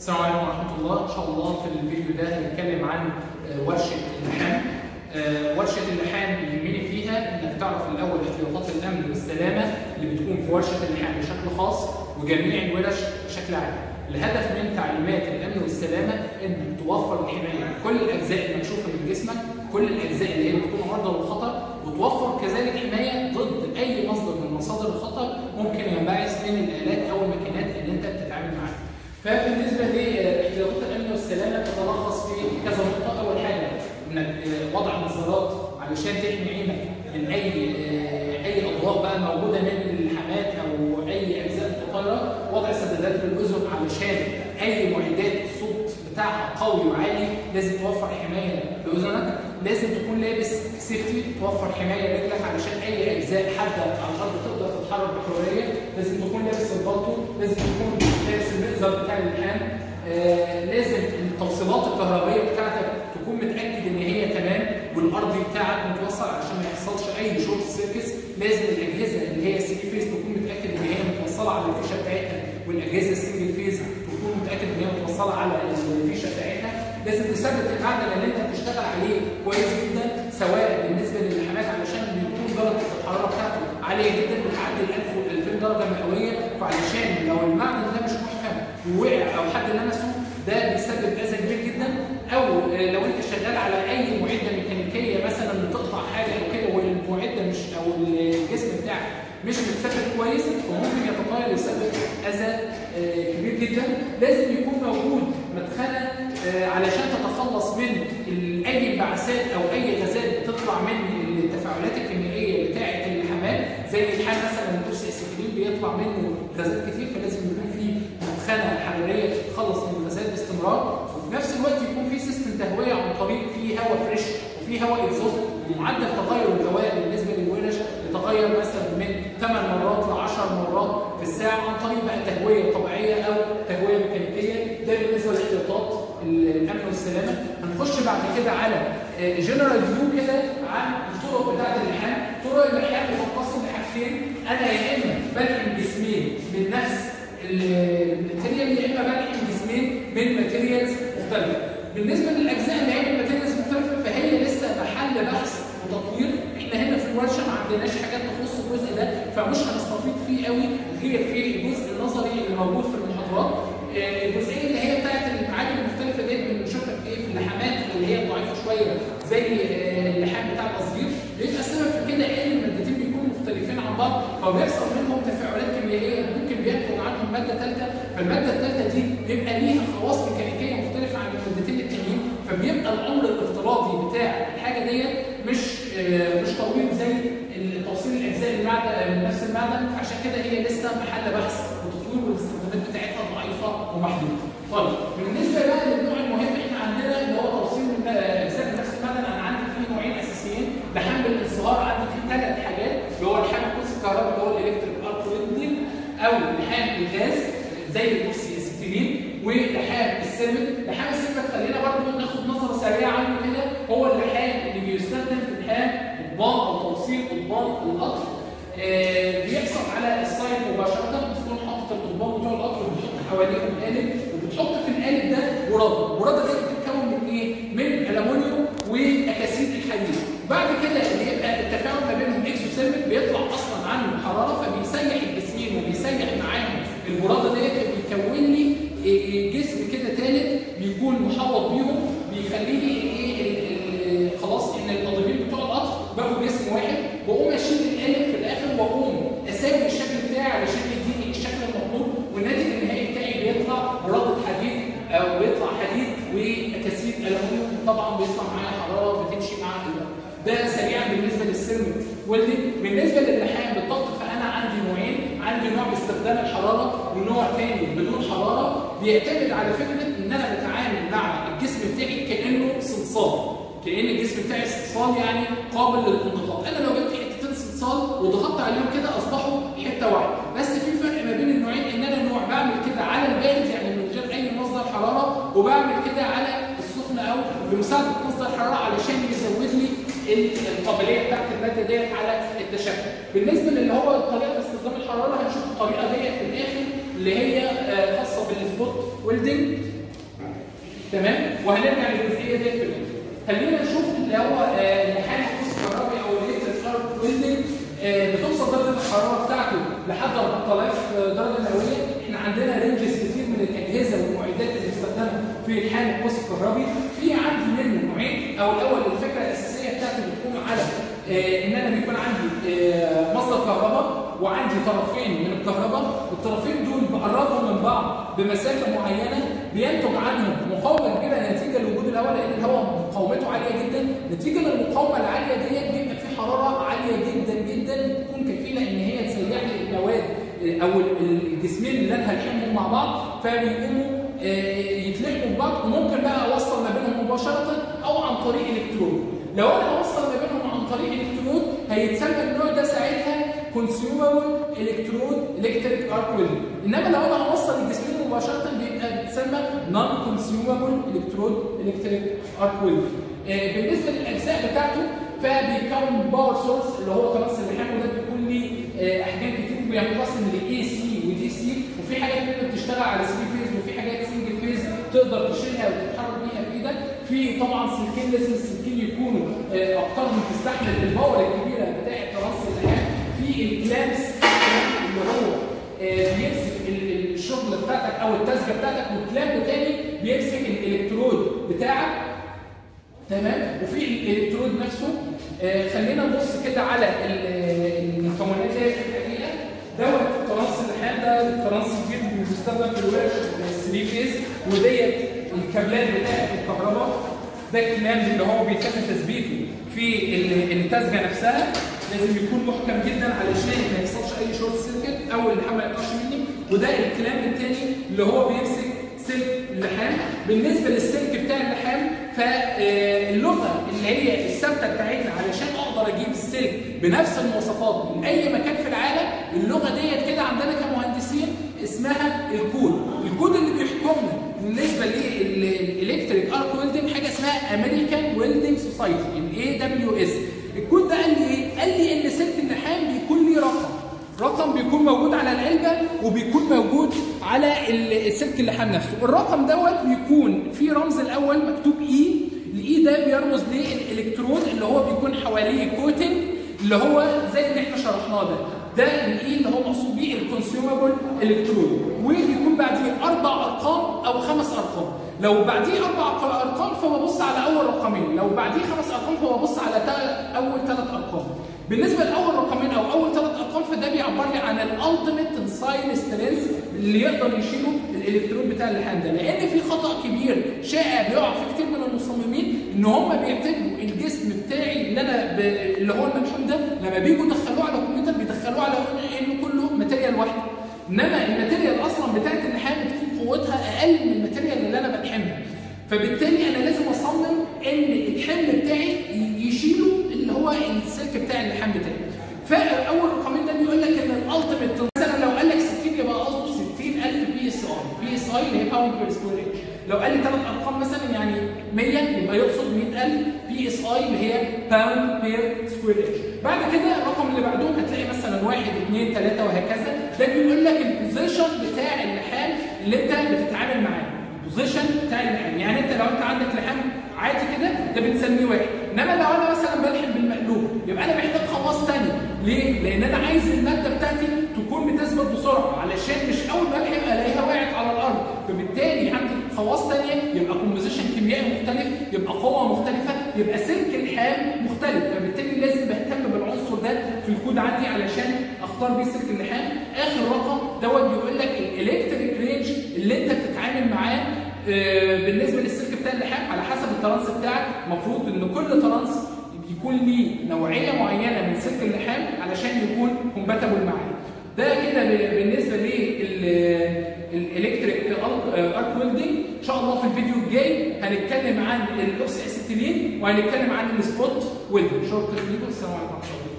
السلام عليكم ورحمة الله، إن شاء الله في الفيديو ده هنتكلم عن آه، ورشة اللحام. آه، ورشة اللحام يهمني فيها إنك تعرف الأول احتياطات الأمن والسلامة اللي بتكون في ورشة اللحام بشكل خاص وجميع الورش بشكل عام. الهدف من تعليمات الأمن والسلامة إنك توفر الحماية لكل الأجزاء المكشوفة من جسمك، كل الأجزاء اللي هي بتكون عرضة للخطر، وتوفر كذلك حماية ضد أي مصدر من مصادر الخطر ممكن ينبعث من الآلات أو الماكينات اللي أنت بتتعامل معاها. فبالنسبه لاحتياطات الامن والسلامه تتلخص في كذا نقطه، اول حاجه انك وضع نظارات علشان تحمي عينك من اي اي اضواء بقى موجوده من الحمات او اي اجزاء متطايره، وضع سدادات للاذن علشان اي معدات الصوت بتاعها قوي وعالي لازم توفر حمايه لاذنك، لازم تكون لابس سيفتي توفر حمايه لرجلك علشان اي اجزاء حاده على الارض تقدر تتحرك بحريه، لازم تكون لابس البلطو، لازم تكون لابس المئزر بتاع اللحام، آه لازم التوصيلات الكهربائيه بتاعتك تكون متاكد ان هي تمام والارضي بتاعك متوصل عشان ما يحصلش اي شورت سيركس، لازم الاجهزه اللي هي السي فيز تكون متاكد ان هي متوصله على الفيشه بتاعتها والاجهزه السنجل فيز تكون متاكد ان هي متوصله على الفيشه بتاعتها، لازم تثبت المعدن اللي انت بتشتغل عليه كويس جدا سواء بالنسبه للحمات علشان بيكون درجه الحراره بتاعته عاليه جدا بتعدي ال 1000 وال 2000 درجه مئويه فعلشان لو المعدن ده مش محكم ووقع او حد لمسه ده بيسبب اذى كبير جدا او لو انت شغال على اي معده ميكانيكيه مثلا بتقطع حاجه او كده والمعده مش او الجسم بتاعك مش متثبت كويس فممكن يتطاير يسبب اذى كبير جدا لازم يكون موجود مدخله علشان تتخلص من اي انبعاثات او اي غازات بتطلع من التفاعلات الكيميائيه بتاعه اللحامات زي الحال مثلا الدوسي اسيتيلين بيطلع منه غازات كتير فلازم يكون في مدخله حراريه تتخلص من الغازات باستمرار وفي نفس الوقت يكون في سيستم تهويه عن طريق فيه هواء فريش وفي هواء اكزوست ومعدل تغير الهواء بالنسبه للورش يتغير مثلا من 8 مرات ل 10 مرات في الساعه عن طريق بقى تهويه طبيعيه او تهويه ميكانيكيه ده بالنسبه لاحتياطات الامن والسلامه هنخش بعد كده على جنرال فيو كده عن الطرق بتاعت اللحام طرق اللحام بتنقسم لحاجتين انا يا اما بلحم جسمين من نفس الماتيريال يا اما بلحم جسمين من ماتيريالز مختلفه بالنسبه للاجزاء اللي هي من ماتيريالز مختلفه فهي لسه محل بحث وتطوير احنا هنا في الورشه ما عندناش حاجات تخص الجزء ده فمش هنستفيض فيه قوي غير في الجزء النظري اللي موجود في المحاضرات الجزئيه اللي هي بتاعت المعادن المختلفه ديت بنشوفها في ايه في اللحامات اللي هي ضعيفه شويه زي اللحام بتاع التصغير بيبقى السبب في كده ان المادتين بيكونوا مختلفين عن بعض فبيحصل منهم تفاعلات كيميائيه ممكن بينتج عنهم ماده ثالثه فالماده الثالثه دي بيبقى ليها خواص ميكانيكيه مختلفه عن المادتين التانيين فبيبقى العمر الافتراضي بتاع الحاجه ديت مش مش طويل زي توصيل الاجزاء المعدن من نفس المعدن فعشان كده هي لسه محل بحث وتطوير والاستخدامات بتاعتها ضعيفه ومحدوده. طيب بالنسبه بقى للنوع المهم احنا عندنا اللي هو توصيل اجزاء من نفس المعدن انا عندي فيه نوعين اساسيين لحام الانصهار عندي فيه ثلاث حاجات اللي هو لحام القوس الكهربي اللي هو الالكتريك ارك ويلدنج او لحام الغاز زي البوكسي اسيتيلين ولحام السيرمت لحام السيرمت خلينا برضه ناخد نظره سريعه عنه كده هو اللحام اللي بيستخدم في لحام قضبان او توصيل قضبان القطر آه بيحصل على السايد مباشره بتكون حاطط القضبان بتوع القطر وبتحط حواليهم قالب وبتحط في القالب ده براده، البراده دي بتتكون من ايه؟ من الومنيوم واكاسيد الحديد، بعد كده اللي يبقى التفاعل ما بينهم اكسوسيرمت بيطلع اصلا عنه حراره فبيسيح الجسمين وبيسيح معاهم البراده ديت فبيكون لي جسم كده ثالث بيكون محوط بيهم بيخلي لي ايه خلاص ان القضيبين بتوع القطر بقوا جسم واحد واقوم اشيل القالب في الاخر واقوم اساوي الشكل بتاعي علشان يديني الشكل المطلوب والناتج النهائي بتاعي بيطلع براده حديد او بيطلع حديد واكاسيد الومنيوم طبعا بيطلع معايا حراره بتمشي مع الوقت ده سريعا بالنسبه للسيرمت والدي بالنسبه للحام بالضبط فانا عندي نوعين عندي نوع باستخدام الحراره ونوع ثاني بدون حراره بيعتمد على فكره ان انا بتعامل مع الجسم بتاعي كانه صلصال كان الجسم بتاعي صلصال يعني قابل للانضغاط انا لو جبت حتتين صلصال وضغطت عليهم كده اصبحوا حته واحده بس في فرق ما بين النوعين ان انا نوع بعمل كده على البارد يعني من غير اي مصدر حراره وبعمل كده على السخن او بمساعده مصدر حراره علشان يزود لي القابليه بتاعت الماده ديت على التشكل. بالنسبه للي هو الطريقه باستخدام الحراره هنشوف الطريقه ديت في الاخر اللي هي خاصه بالسبوت ويلدنج تمام وهنرجع للجزئيه دي في الآخر. خلينا نشوف اللي هو آه، اللحام القوس الكهربي او الالكتريك ارك ويلدنج بتوصل درجه الحراره بتاعته لحد 4000 درجه مئويه احنا عندنا رينجز كتير من الاجهزه والمعدات اللي بنستخدمها في لحام القوس الكهربي في عندي منه نوعين او الاول الفكره الاساسيه بتاعته بتكون على آه، ان انا بيكون عندي آه، مصدر كهرباء وعندي طرفين من الكهرباء الطرفين دول بقربهم من بعض بمسافه معينه بينتج عنهم مقاومه كبيره نتيجه لوجود الهواء لان الهواء مقاومته عاليه جدا نتيجه للمقاومه العاليه ديت بيبقى في حراره عاليه جدا جدا تكون كفيله ان هي تسيح لي المواد آه، او الجسمين اللي انا هلحمهم مع بعض فبيقوموا آه، يتلحموا ببعض وممكن بقى اوصل ما بينهم مباشره او عن طريق الكترود لو انا هوصل ما بينهم عن طريق الكترود هيتسمى النوع ده ساعتها كونسيومبل الكترود الكتريك ارك ويلدنج انما لو انا هوصل الجسمين مباشره بيبقى بيتسمى نون كونسيومبل الكترود الكتريك ارك ويلدنج بالنسبه للاجزاء بتاعته فبيكون باور سورس اللي هو تراس اللحام وده بيكون ليه آه، احجام كتير بينقسم لاي سي ودي سي وفي حاجات منه بتشتغل على 3 فيز وفي حاجات سنجل فيز تقدر تشيلها وتتحرك بيها في ايدك في طبعا سلكين لازم السلكين يكونوا آه، اقطارهم تستحمل الباور الكبيره بتاعه تراس اللحام في الكلامس اللي هو آه، بيمسك ال- الشغل بتاعتك او التسجه بتاعتك والكلام تاني بيمسك الالكترود بتاعك تمام وفي الالكترود نفسه آه خلينا نبص كده على ال- المكونات دي في الحقيقه دوت ترانس اللحام ده ترانس كبير بيستخدم في الورش 3 فيز وديت الكابلات بتاعت الكهرباء ده الكلام اللي هو بيتم تثبيته في ال- التسجه نفسها لازم يكون محكم جدا علشان ما يحصلش اي شورت سيركت او اللحام ما يقطعش مني وده الكلام الثاني اللي هو بيمسك سلك اللحام بالنسبه للسلك بتاع اللحام فاللغه اللي هي الثابته بتاعتنا علشان اقدر اجيب السلك بنفس المواصفات من اي مكان في العالم اللغه ديت كده عندنا كمهندسين اسمها الكود الكود اللي بيحكمنا بالنسبه للالكتريك ارك ويلدنج حاجه اسمها امريكان ويلدنج سوسايتي الاي دبليو اس الكود ده قال لي ايه قال لي ان سلك اللحام بيكون ليه رقم رقم بيكون موجود على العلبه وبيكون موجود على ال- السلك اللحام نفسه الرقم دوت بيكون فيه رمز الاول مكتوب اي الاي ده بيرمز للالكترون اللي هو بيكون حواليه كوتنج اللي هو زي اللي احنا شرحناه ده ده الاي اللي هو مقصود بيه الكونسيومبل الكترون وبيكون بعديه اربع ارقام او خمس ارقام لو بعديه اربع ارقام فببص على اول رقمين لو بعديه خمس ارقام فببص على تا- اول ثلاث ارقام بالنسبه لاول رقمين او اول ثلاث ارقام فده بيعبر لي عن الالتيميت تنسايل سترينث اللي يقدر يشيله الالكترون بتاع اللحام ده لان في خطا كبير شائع بيقع في كتير من المصممين ان هم بيعتبروا الجسم بتاعي اللي انا ب... اللي هو الملحوم ده لما بيجوا يدخلوه على الكمبيوتر بيدخلوه على انه كله ماتيريال واحده انما الماتيريال اصلا بتاعت اللحام بتكون قوتها اقل من الماتيريال اللي انا بلحمها فبالتالي انا لازم اصمم ان الحمل بتاعي يشيله اللي هو السلك بتاع اللحام بتاعي فاول رقمين ده بيقول لك ان الالتيميت مثلا لو قال لك 60 يبقى قصده 60000 بي اس اي بي اس اي اللي هي باوند بير سكوير انش لو قال لي ثلاث ارقام مثلا يعني 100 يبقى يقصد 100000 بي اس اي اللي هي باوند بير سكوير انش بعد كده الرقم اللي بعدهم هتلاقي مثلا 1 2 3 وهكذا ده بيقول لك البوزيشن بتاع اللحام اللي انت بتتعامل معاه البوزيشن بتاع اللحام يعني انت لو انت عندك لحام عادي كده ده بنسميه واحد انما لو انا مثلا بلحم بالمقلوب يبقى انا محتاج خواص ثانيه ليه؟ لان انا عايز الماده بتاعتي تكون بتثبت بسرعه علشان مش اول ما الحم الاقيها وقعت على الارض فبالتالي عندي خواص ثانيه يبقى كومبوزيشن كيميائي مختلف يبقى قوه مختلفه يبقى سلك الحام مختلف فبالتالي لازم بهتم بالعنصر ده في الكود عندي علشان اختار بيه سلك اللحام اخر رقم دوت بيقول لك الالكتريك رينج اللي انت بتتعامل معاه آه، بالنسبه للسلك بتاع اللحام على حسب الترانس بتاعك المفروض ان كل ترانس يكون ليه نوعيه معينه من سلك اللحام علشان يكون كومباتبل معاه ده كده ب- بالنسبه للالكتريك ارك ويلدنج ان شاء الله في الفيديو الجاي هنتكلم عن الاوكسي اسيتيلين وهنتكلم عن السبوت ويلدنج شكرا لكم السلام عليكم ورحمه الله